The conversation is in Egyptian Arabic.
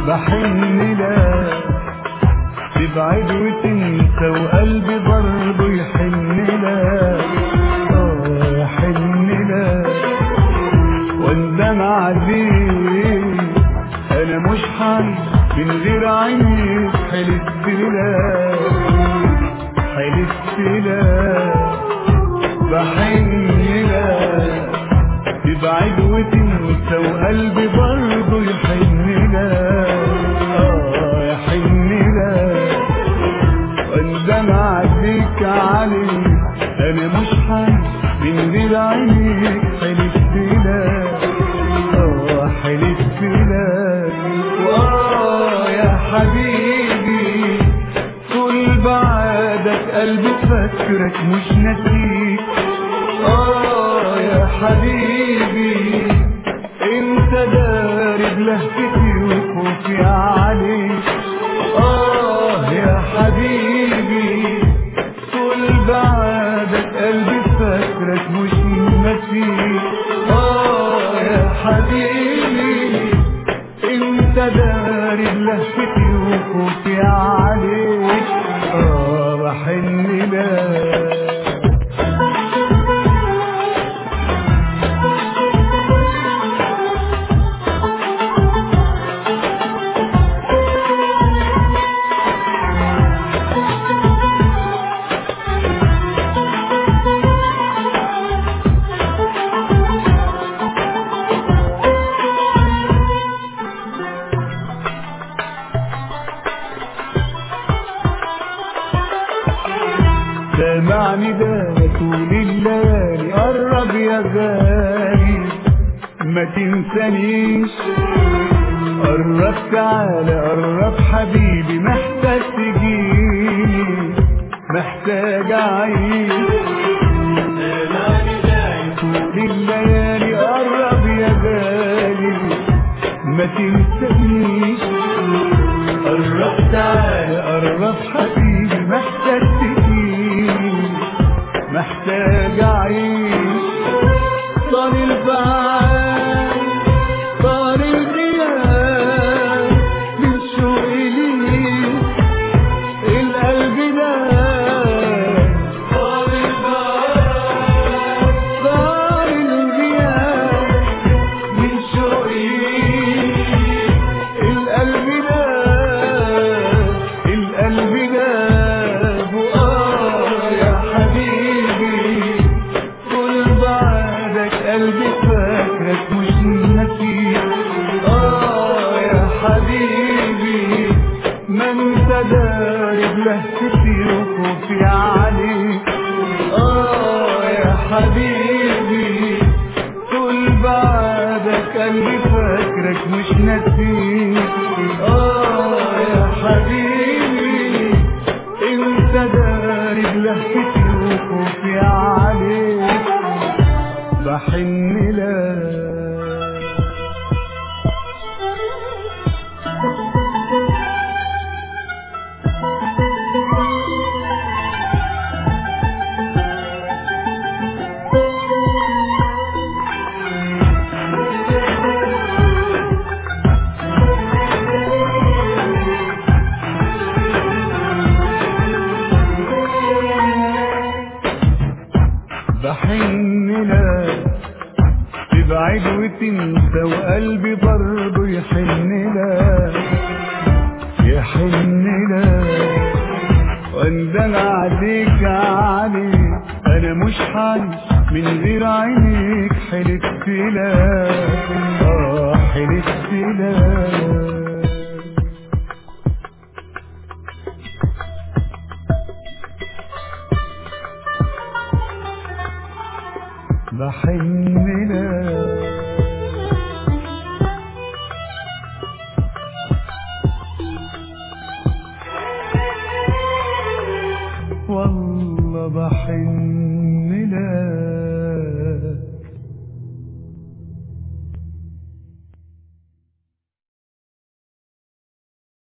بحن لك تبعد وتنسى وقلبي برضه يحن لك اه يحن لك واندم عليك انا مش حي من غير عينيك حلفت لك حلفت لك بحن لك تبعد وتنسى وقلبي برضه يحن لك اه يحن لك واندم عليك عليك انا مش حي من غير عينيك حلفت لك اه حلفت لك واه يا حبيبي طول بعدك قلبي فاكرك مش ناسيك اه يا حبيبي انت داري بلهفتي وخوفي عليك اه يا حبيبي طول بعدك قلبي فاكرك مش ناسيك اه يا حبيبي انت داري بلهفتي وخوفي عليك اه بحن لك سامعني ده طول الليالي قرب يا غالي ما تنسانيش قرب تعالى قرب حبيبي محتاج تجيني محتاج اعيش طول الليالي قرب يا غالي ما تنسانيش قرب تعالى قرب حبيبي محتاج تجيني محتاج اعيش طال البعاد طال الغياب من شوقي ليك القلب نام طال البعاد طال الغياب من شوقي القلب نام القلب نام وآه يا حبيبي طول بعدك قلبي فاكرك مش نسيت اه يا حبيبي ما انت داري بلهفتي وخوفي عليك اه يا حبيبي طول بعدك قلبي فاكرك مش نسيت اه يا حبيبي انت داري بلهفتي وخوفي عليك بحن لك بحن لك تبعد وتنسى وقلبي برضه يحن لك يحن لك واندم عليك عليك انا مش عايش من غير عينيك حلفت لك اه حلفت لك بحن لك والله بحن